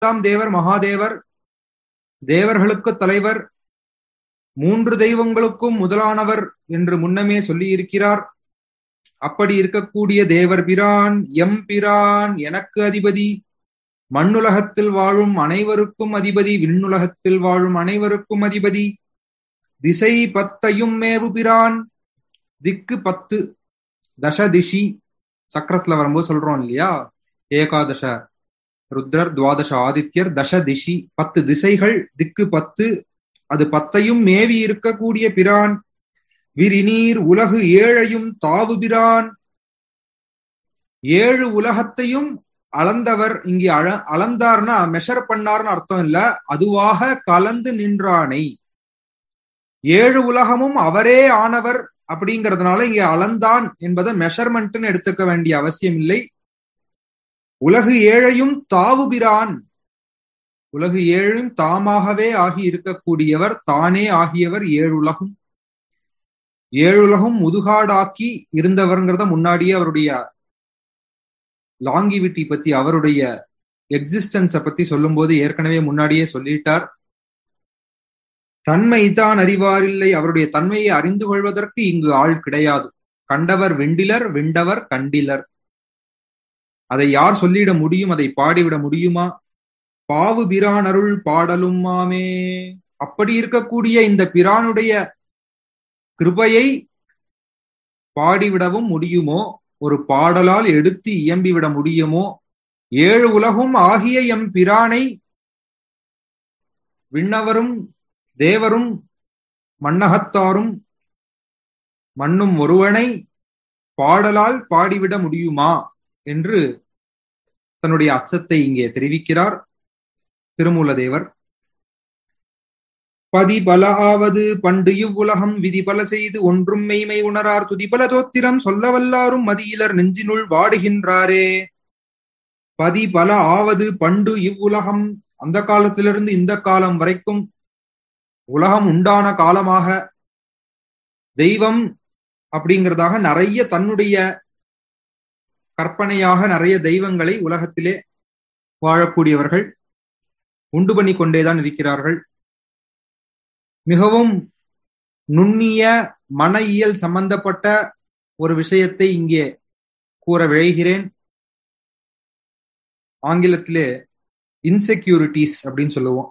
ஐந்தாம் தேவர் மகாதேவர் தேவர்களுக்கு தலைவர் மூன்று தெய்வங்களுக்கும் முதலானவர் என்று முன்னமே சொல்லி இருக்கிறார் அப்படி இருக்கக்கூடிய தேவர் பிரான் எம் பிரான் எனக்கு அதிபதி மண்ணுலகத்தில் வாழும் அனைவருக்கும் அதிபதி விண்ணுலகத்தில் வாழும் அனைவருக்கும் அதிபதி திசை பத்தையும் மேவு பிரான் திக்கு பத்து தச திஷி சக்கரத்துல வரும்போது சொல்றோம் இல்லையா ஏகாதச ருத்ரர் துவாதச ஆதித்யர் தச திஷி பத்து திசைகள் திக்கு பத்து அது பத்தையும் மேவி இருக்கக்கூடிய பிரான் விரிநீர் உலகு ஏழையும் தாவு பிரான் ஏழு உலகத்தையும் அளந்தவர் இங்கே அழ அளந்தார்னா மெஷர் பண்ணார்னு அர்த்தம் இல்ல அதுவாக கலந்து நின்றானை ஏழு உலகமும் அவரே ஆனவர் அப்படிங்கறதுனால இங்க அளந்தான் என்பதை மெஷர்மெண்ட்னு எடுத்துக்க வேண்டிய அவசியம் இல்லை உலகு ஏழையும் தாவுபிரான் உலகு ஏழும் தாமாகவே ஆகி இருக்கக்கூடியவர் தானே ஆகியவர் ஏழுலகும் ஏழுலகும் முதுகாடாக்கி இருந்தவர்ங்கிறத முன்னாடியே அவருடைய லாங்கிவிட்டி பத்தி அவருடைய எக்ஸிஸ்டன்ஸ பத்தி சொல்லும்போது ஏற்கனவே முன்னாடியே சொல்லிட்டார் தன்மை தான் அறிவாரில்லை அவருடைய தன்மையை அறிந்து கொள்வதற்கு இங்கு ஆள் கிடையாது கண்டவர் வெண்டிலர் வெண்டவர் கண்டிலர் அதை யார் சொல்லிட முடியும் அதை பாடிவிட முடியுமா பாவு பிரான் அருள் பாடலும் மாமே அப்படி இருக்கக்கூடிய இந்த பிரானுடைய கிருபையை பாடிவிடவும் முடியுமோ ஒரு பாடலால் எடுத்து இயம்பிவிட முடியுமோ ஏழு உலகும் ஆகிய எம் பிரானை விண்ணவரும் தேவரும் மன்னகத்தாரும் மண்ணும் ஒருவனை பாடலால் பாடிவிட முடியுமா என்று தன்னுடைய அச்சத்தை இங்கே தெரிவிக்கிறார் திருமூலதேவர் பதி பல ஆவது பண்டு இவ்வுலகம் விதி பல செய்து ஒன்றும் மெய்மை உணரார் துதிபல தோத்திரம் சொல்ல வல்லாரும் மதியிலர் நெஞ்சினுள் வாடுகின்றாரே பதி பல ஆவது பண்டு இவ்வுலகம் அந்த காலத்திலிருந்து இந்த காலம் வரைக்கும் உலகம் உண்டான காலமாக தெய்வம் அப்படிங்கிறதாக நிறைய தன்னுடைய கற்பனையாக நிறைய தெய்வங்களை உலகத்திலே வாழக்கூடியவர்கள் உண்டு பண்ணி கொண்டேதான் இருக்கிறார்கள் மிகவும் நுண்ணிய மன இயல் சம்பந்தப்பட்ட ஒரு விஷயத்தை இங்கே கூற விழைகிறேன் ஆங்கிலத்திலே இன்செக்யூரிட்டிஸ் அப்படின்னு சொல்லுவோம்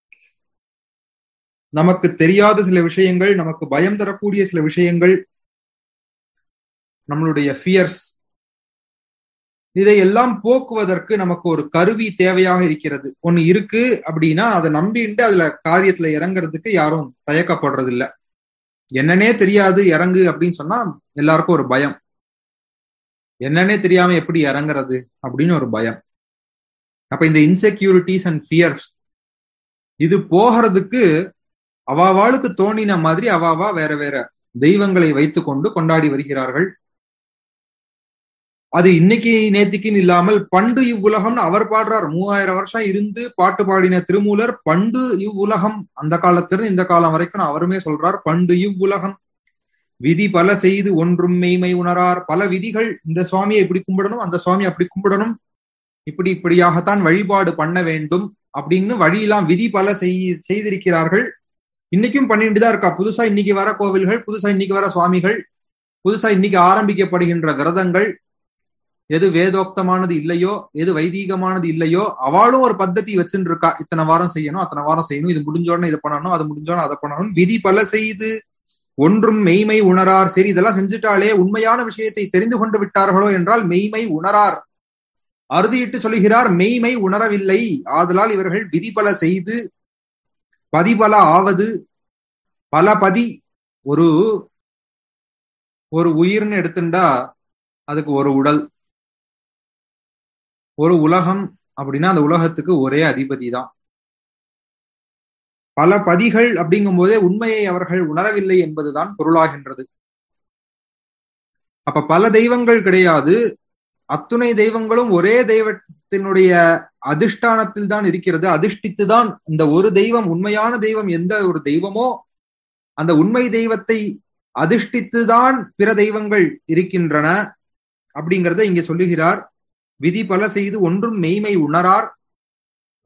நமக்கு தெரியாத சில விஷயங்கள் நமக்கு பயம் தரக்கூடிய சில விஷயங்கள் நம்மளுடைய ஃபியர்ஸ் இதையெல்லாம் போக்குவதற்கு நமக்கு ஒரு கருவி தேவையாக இருக்கிறது ஒண்ணு இருக்கு அப்படின்னா அதை நம்பிட்டு அதுல காரியத்துல இறங்குறதுக்கு யாரும் தயக்கப்படுறது இல்ல என்னன்னே தெரியாது இறங்கு அப்படின்னு சொன்னா எல்லாருக்கும் ஒரு பயம் என்னன்னே தெரியாம எப்படி இறங்குறது அப்படின்னு ஒரு பயம் அப்ப இந்த இன்செக்யூரிட்டிஸ் அண்ட் ஃபியர்ஸ் இது போகிறதுக்கு அவாவாளுக்கு தோணின மாதிரி அவாவா வேற வேற தெய்வங்களை வைத்துக்கொண்டு கொண்டாடி வருகிறார்கள் அது இன்னைக்கு நேத்திக்குன்னு இல்லாமல் பண்டு இவ்வுலகம்னு அவர் பாடுறார் மூவாயிரம் வருஷம் இருந்து பாட்டு பாடின திருமூலர் பண்டு இவ்வுலகம் அந்த காலத்திலிருந்து இந்த காலம் வரைக்கும் அவருமே சொல்றார் பண்டு இவ்வுலகம் விதி பல செய்து ஒன்றும் மெய்மை உணரார் பல விதிகள் இந்த சுவாமியை இப்படி கும்பிடணும் அந்த சுவாமி அப்படி கும்பிடணும் இப்படி இப்படியாகத்தான் வழிபாடு பண்ண வேண்டும் அப்படின்னு வழியெல்லாம் விதி பல செய் செய்திருக்கிறார்கள் இன்னைக்கும் பண்ணிட்டு தான் இருக்கா புதுசா இன்னைக்கு வர கோவில்கள் புதுசா இன்னைக்கு வர சுவாமிகள் புதுசா இன்னைக்கு ஆரம்பிக்கப்படுகின்ற விரதங்கள் எது வேதோக்தமானது இல்லையோ எது வைதீகமானது இல்லையோ அவளும் ஒரு பத்ததி வச்சுட்டு இருக்கா இத்தனை வாரம் செய்யணும் அத்தனை வாரம் செய்யணும் இது முடிஞ்சோடனே இதை பண்ணணும் அது முடிஞ்சோடனே அதை பண்ணணும் விதி பல செய்து ஒன்றும் மெய்மை உணரார் சரி இதெல்லாம் செஞ்சுட்டாலே உண்மையான விஷயத்தை தெரிந்து கொண்டு விட்டார்களோ என்றால் மெய்மை உணரார் அறுதியிட்டு சொல்லுகிறார் மெய்மை உணரவில்லை ஆதலால் இவர்கள் விதிபல செய்து பதிபல ஆவது பல பதி ஒரு ஒரு உயிர்னு எடுத்துட்டா அதுக்கு ஒரு உடல் ஒரு உலகம் அப்படின்னா அந்த உலகத்துக்கு ஒரே அதிபதி தான் பல பதிகள் அப்படிங்கும் போதே உண்மையை அவர்கள் உணரவில்லை என்பதுதான் பொருளாகின்றது அப்ப பல தெய்வங்கள் கிடையாது அத்துணை தெய்வங்களும் ஒரே தெய்வத்தினுடைய அதிஷ்டானத்தில் தான் இருக்கிறது அதிஷ்டித்து தான் இந்த ஒரு தெய்வம் உண்மையான தெய்வம் எந்த ஒரு தெய்வமோ அந்த உண்மை தெய்வத்தை அதிஷ்டித்துதான் பிற தெய்வங்கள் இருக்கின்றன அப்படிங்கிறத இங்க சொல்லுகிறார் விதி பல செய்து ஒன்றும் மெய்மை உணரார்